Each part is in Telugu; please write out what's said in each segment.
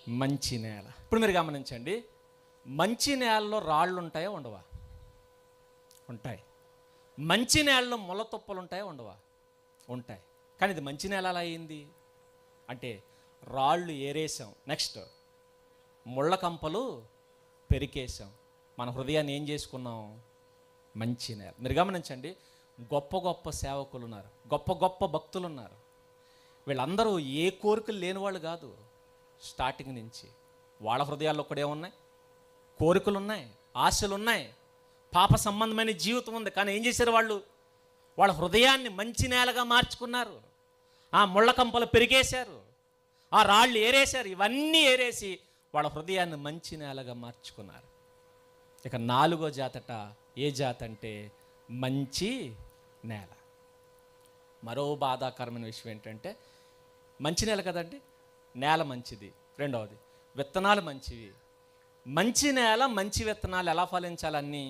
మంచి నేల ఇప్పుడు మీరు గమనించండి మంచి నేలలో రాళ్ళు ఉంటాయా ఉండవా ఉంటాయి మంచి నేలలో ముళ్ళ తుప్పలు ఉంటాయా ఉండవా ఉంటాయి కానీ ఇది మంచి నేల అలా అయింది అంటే రాళ్ళు ఏరేసాం నెక్స్ట్ ముళ్ళ కంపలు పెరికేసాం మన హృదయాన్ని ఏం చేసుకున్నాం మంచి నేల మీరు గమనించండి గొప్ప గొప్ప సేవకులు ఉన్నారు గొప్ప గొప్ప భక్తులు ఉన్నారు వీళ్ళందరూ ఏ కోరికలు లేని వాళ్ళు కాదు స్టార్టింగ్ నుంచి వాళ్ళ హృదయాల్లో కూడా ఏమున్నాయి కోరికలు ఉన్నాయి ఆశలు ఉన్నాయి పాప సంబంధమైన జీవితం ఉంది కానీ ఏం చేశారు వాళ్ళు వాళ్ళ హృదయాన్ని మంచి నేలగా మార్చుకున్నారు ఆ ముళ్ళ కంపలు పెరిగేశారు ఆ రాళ్ళు ఏరేశారు ఇవన్నీ ఏరేసి వాళ్ళ హృదయాన్ని మంచి నేలగా మార్చుకున్నారు ఇక నాలుగో జాతట ఏ జాత అంటే మంచి నేల మరో బాధాకరమైన విషయం ఏంటంటే మంచి నేల కదండి నేల మంచిది రెండవది విత్తనాలు మంచివి మంచి నేల మంచి విత్తనాలు ఎలా ఫలించాలన్నీ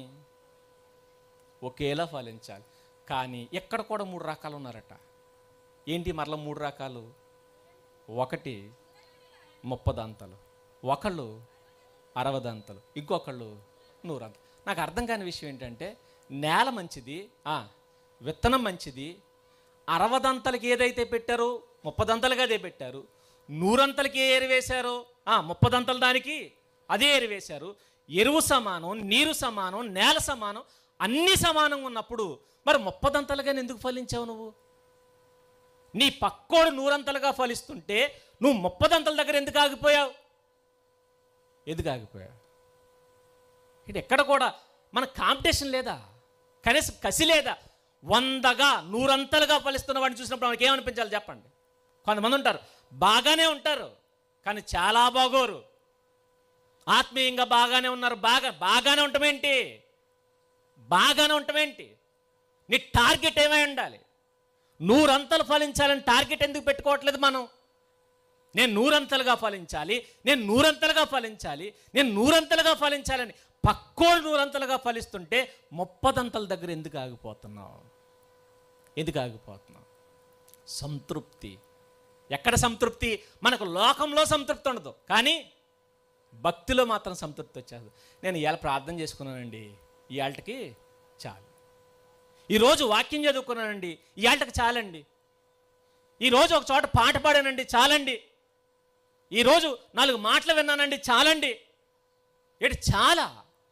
ఒకేలా ఫలించాలి కానీ ఎక్కడ కూడా మూడు రకాలు ఉన్నారట ఏంటి మరలా మూడు రకాలు ఒకటి ముప్పదంతలు ఒకళ్ళు అరవదంతలు ఇంకొకళ్ళు నూరంతలు నాకు అర్థం కాని విషయం ఏంటంటే నేల మంచిది ఆ, విత్తనం మంచిది అరవదంతలకి ఏదైతే పెట్టారో ముప్పదంతలుగా అదే పెట్టారు నూరంతలకి ఏ ఎరువు వేశారో ఆ, ముప్పదంతలు దానికి అదే ఎరువు వేశారు ఎరువు సమానం నీరు సమానం నేల సమానం అన్ని సమానంగా ఉన్నప్పుడు మరి ముప్పదంతలుగా ఎందుకు ఫలించావు నువ్వు నీ పక్కోడు నూరంతలుగా ఫలిస్తుంటే నువ్వు ముప్పదంతల దగ్గర ఎందుకు ఆగిపోయావు ఎందుకు ఆగిపోయావు ఇది ఎక్కడ కూడా మన కాంపిటీషన్ లేదా కనీసం కసి లేదా వందగా నూరంతలుగా ఫలిస్తున్న వాడిని చూసినప్పుడు మనకి ఏమనిపించాలి చెప్పండి కొంతమంది ఉంటారు బాగానే ఉంటారు కానీ చాలా బాగోరు ఆత్మీయంగా బాగానే ఉన్నారు బాగా బాగానే ఉండటమేంటి బాగానే ఉండటమేంటి నీ టార్గెట్ ఏమై ఉండాలి నూరంతలు ఫలించాలని టార్గెట్ ఎందుకు పెట్టుకోవట్లేదు మనం నేను నూరంతలుగా ఫలించాలి నేను నూరంతలుగా ఫలించాలి నేను నూరంతలుగా ఫలించాలని పక్కోడు నూరంతలుగా ఫలిస్తుంటే ముప్పదంతల దగ్గర ఎందుకు ఆగిపోతున్నావు ఎందుకు ఆగిపోతున్నావు సంతృప్తి ఎక్కడ సంతృప్తి మనకు లోకంలో సంతృప్తి ఉండదు కానీ భక్తిలో మాత్రం సంతృప్తి వచ్చేది నేను ఇవాళ ప్రార్థన చేసుకున్నానండి ఇవాళకి చాలు ఈరోజు వాక్యం చదువుకున్నానండి ఇవాళకి చాలండి ఈరోజు ఒక చోట పాట పాడానండి చాలండి ఈరోజు నాలుగు మాటలు విన్నానండి చాలండి ఏంటి చాలా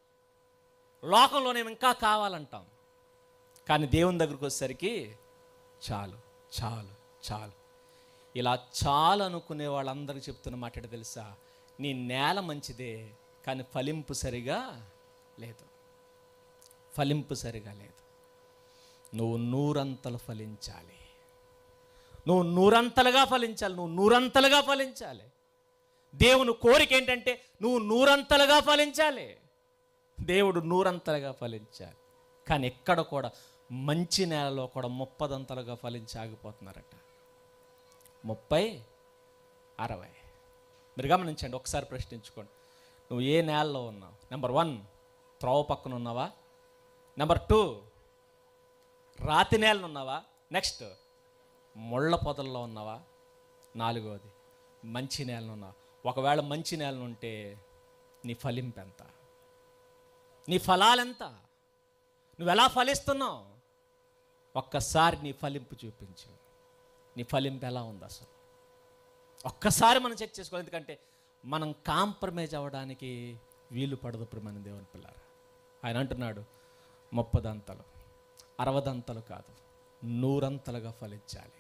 లోకంలో నేను ఇంకా కావాలంటాం కానీ దేవుని దగ్గరికి వచ్చేసరికి చాలు చాలు చాలు ఇలా చాలు అనుకునే వాళ్ళందరికీ చెప్తున్న మాట ఏంటో తెలుసా నీ నేల మంచిదే కానీ ఫలింపు సరిగా లేదు ఫలింపు సరిగా లేదు నువ్వు నూరంతలు ఫలించాలి నువ్వు నూరంతలుగా ఫలించాలి నువ్వు నూరంతలుగా ఫలించాలి దేవుని కోరిక ఏంటంటే నువ్వు నూరంతలుగా ఫలించాలి దేవుడు నూరంతలుగా ఫలించాలి కానీ ఎక్కడ కూడా మంచి నేలలో కూడా ముప్పదంతలుగా ఫలించి ఆగిపోతున్నారట ముప్పై అరవై మీరు గమనించండి ఒకసారి ప్రశ్నించుకోండి నువ్వు ఏ నేలలో ఉన్నావు నెంబర్ వన్ త్రోవ పక్కన ఉన్నావా నెంబర్ టూ రాతి నేలను ఉన్నావా నెక్స్ట్ ముళ్ళ పొదల్లో ఉన్నావా నాలుగవది మంచి నేలను ఉన్నావా ఒకవేళ మంచి నేలను ఉంటే నీ ఫలింపు ఎంత నీ ఫలాలెంత నువ్వు ఎలా ఫలిస్తున్నావు ఒక్కసారి నీ ఫలింపు చూపించు నీ ఫలింపు ఎలా ఉంది అసలు ఒక్కసారి మనం చెక్ చేసుకోవాలి ఎందుకంటే మనం కాంప్రమైజ్ అవ్వడానికి వీలు పడదు ఇప్పుడు మన దేవుని పిల్లారా ఆయన అంటున్నాడు ముప్పదంతలు అరవదంతలు కాదు నూరంతలుగా ఫలించాలి